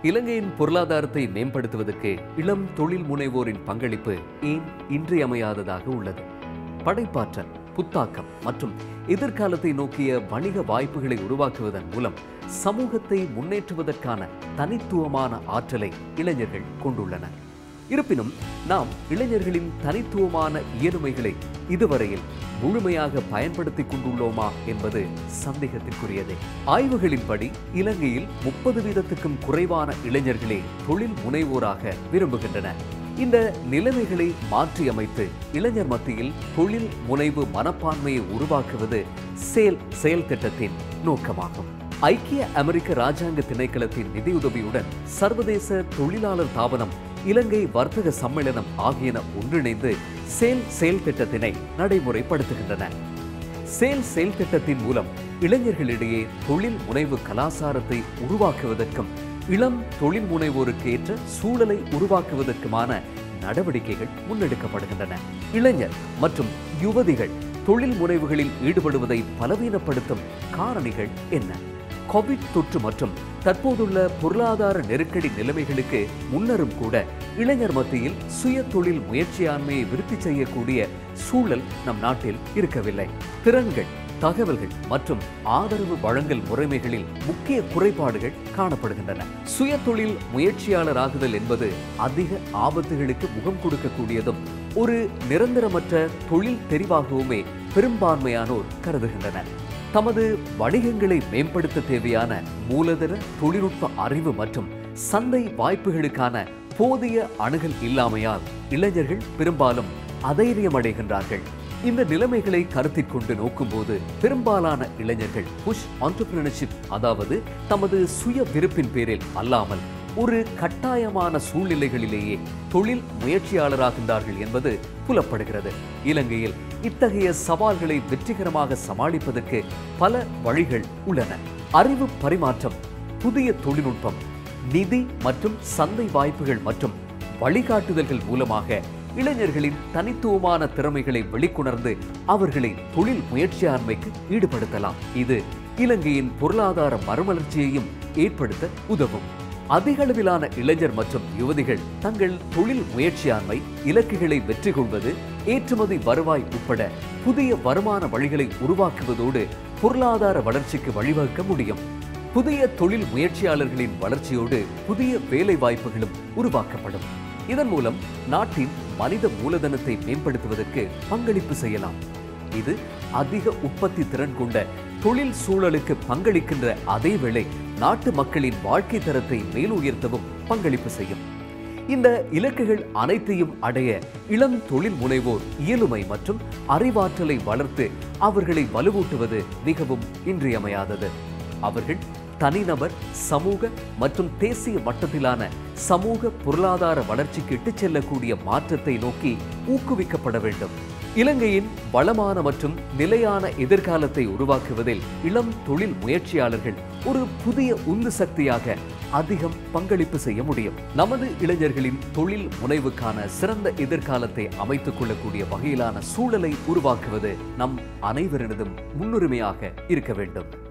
இலங்கையின் பொருளாதாரத்தை மேம்படுத்துவதற்கு இளம் தொழில் முனைவோரின் பங்களிப்பு ஏன் இன்றியமையாததாக உள்ளது படைப்பாற்றல் புத்தாக்கம் மற்றும் எதிர்காலத்தை நோக்கிய வணிக வாய்ப்புகளை உருவாக்குவதன் மூலம் சமூகத்தை முன்னேற்றுவதற்கான தனித்துவமான ஆற்றலை இளைஞர்கள் கொண்டுள்ளனர் இருப்பினும் நாம் இளைஞர்களின் தனித்துவமான இயலுமைகளை இதுவரையில் முழுமையாக பயன்படுத்திக் கொண்டுள்ளோமா என்பது சந்தேகத்திற்குரியதே ஆய்வுகளின்படி இலங்கையில் முப்பது வீதத்துக்கும் குறைவான இளைஞர்களே தொழில் முனைவோராக விரும்புகின்றனர் இந்த நிலைமைகளை மாற்றியமைத்து இளைஞர் மத்தியில் தொழில் முனைவு மனப்பான்மையை உருவாக்குவது சேல் செயல் திட்டத்தின் நோக்கமாகும் ஐக்கிய அமெரிக்க ராஜாங்க திணைக்களத்தின் நிதியுதவியுடன் சர்வதேச தொழிலாளர் தாபனம் இலங்கை வர்த்தக சம்மேளனம் ஆகியன ஒன்றிணைந்து சேல் செயல் திட்டத்தினை நடைமுறைப்படுத்துகின்றன சேல் செயல் திட்டத்தின் மூலம் இளைஞர்களிடையே தொழில் முனைவு கலாசாரத்தை உருவாக்குவதற்கும் இளம் தொழில் முனைவோருக்கு ஏற்ற சூழலை உருவாக்குவதற்குமான நடவடிக்கைகள் முன்னெடுக்கப்படுகின்றன இளைஞர் மற்றும் யுவதிகள் தொழில் முனைவுகளில் ஈடுபடுவதை பலவீனப்படுத்தும் காரணிகள் என்ன கோவிட் தொற்று மற்றும் தற்போதுள்ள பொருளாதார நெருக்கடி நிலைமைகளுக்கு முன்னரும் கூட இளைஞர் மத்தியில் சுய தொழில் முயற்சியாண்மையை விருத்தி செய்யக்கூடிய சூழல் நம் நாட்டில் இருக்கவில்லை திறன்கள் தகவல்கள் மற்றும் ஆதரவு வழங்கல் முறைமைகளில் முக்கிய குறைபாடுகள் காணப்படுகின்றன சுய தொழில் முயற்சியாளராகுதல் என்பது அதிக ஆபத்துகளுக்கு முகம் கொடுக்கக்கூடியதும் ஒரு நிரந்தரமற்ற தொழில் தெரிவாகவுமே பெரும்பான்மையானோர் கருதுகின்றனர் தமது வணிகங்களை மேம்படுத்த தேவையான மூலதன தொழில்நுட்ப அறிவு மற்றும் சந்தை வாய்ப்புகளுக்கான போதிய அணுகல் இல்லாமையால் இளைஞர்கள் பெரும்பாலும் அதைரியமடைகின்றார்கள் இந்த நிலைமைகளை கருத்தில் கொண்டு நோக்கும்போது பெரும்பாலான இளைஞர்கள் புஷ் entrepreneurship அதாவது தமது சுய விருப்பின் பேரில் அல்லாமல் ஒரு கட்டாயமான சூழ்நிலைகளிலேயே தொழில் முயற்சியாளராகின்றார்கள் என்பது புலப்படுகிறது இலங்கையில் இத்தகைய சவால்களை வெற்றிகரமாக சமாளிப்பதற்கு பல வழிகள் உள்ளன அறிவு பரிமாற்றம் புதிய தொழில்நுட்பம் நிதி மற்றும் சந்தை வாய்ப்புகள் மற்றும் வழிகாட்டுதல்கள் மூலமாக இளைஞர்களின் தனித்துவமான திறமைகளை வெளிக்கொணர்ந்து அவர்களை தொழில் முயற்சியாண்மைக்கு ஈடுபடுத்தலாம் இது இலங்கையின் பொருளாதார மறுமலர்ச்சியையும் ஏற்படுத்த உதவும் அதிக அளவிலான இளைஞர் மற்றும் யுவதிகள் தங்கள் தொழில் முயற்சியாண்மை இலக்குகளை வெற்றி கொள்வது ஏற்றுமதி வருவாய் உட்பட புதிய வருமான வழிகளை உருவாக்குவதோடு பொருளாதார வளர்ச்சிக்கு வழிவகுக்க முடியும் புதிய தொழில் முயற்சியாளர்களின் வளர்ச்சியோடு புதிய வேலை வாய்ப்புகளும் உருவாக்கப்படும் இதன் மூலம் நாட்டின் மனித மூலதனத்தை மேம்படுத்துவதற்கு பங்களிப்பு செய்யலாம் இது அதிக உற்பத்தி திறன் கொண்ட தொழில் சூழலுக்கு பங்களிக்கின்ற அதேவேளை நாட்டு மக்களின் வாழ்க்கை தரத்தை மேலுயர்த்தவும் பங்களிப்பு செய்யும் இந்த இலக்குகள் அனைத்தையும் அடைய இளம் தொழில் முனைவோர் இயலுமை மற்றும் அறிவாற்றலை வளர்த்து அவர்களை வலுவூட்டுவது மிகவும் இன்றியமையாதது அவர்கள் தனிநபர் சமூக மற்றும் தேசிய மட்டத்திலான சமூக பொருளாதார வளர்ச்சிக்கு இட்டுச் செல்லக்கூடிய மாற்றத்தை நோக்கி ஊக்குவிக்கப்பட வேண்டும் இலங்கையின் வளமான மற்றும் நிலையான எதிர்காலத்தை உருவாக்குவதில் இளம் தொழில் முயற்சியாளர்கள் ஒரு புதிய உந்து சக்தியாக அதிகம் பங்களிப்பு செய்ய முடியும் நமது இளைஞர்களின் தொழில் முனைவுக்கான சிறந்த எதிர்காலத்தை அமைத்துக் கொள்ளக்கூடிய வகையிலான சூழலை உருவாக்குவது நம் அனைவரினதும் முன்னுரிமையாக இருக்க வேண்டும்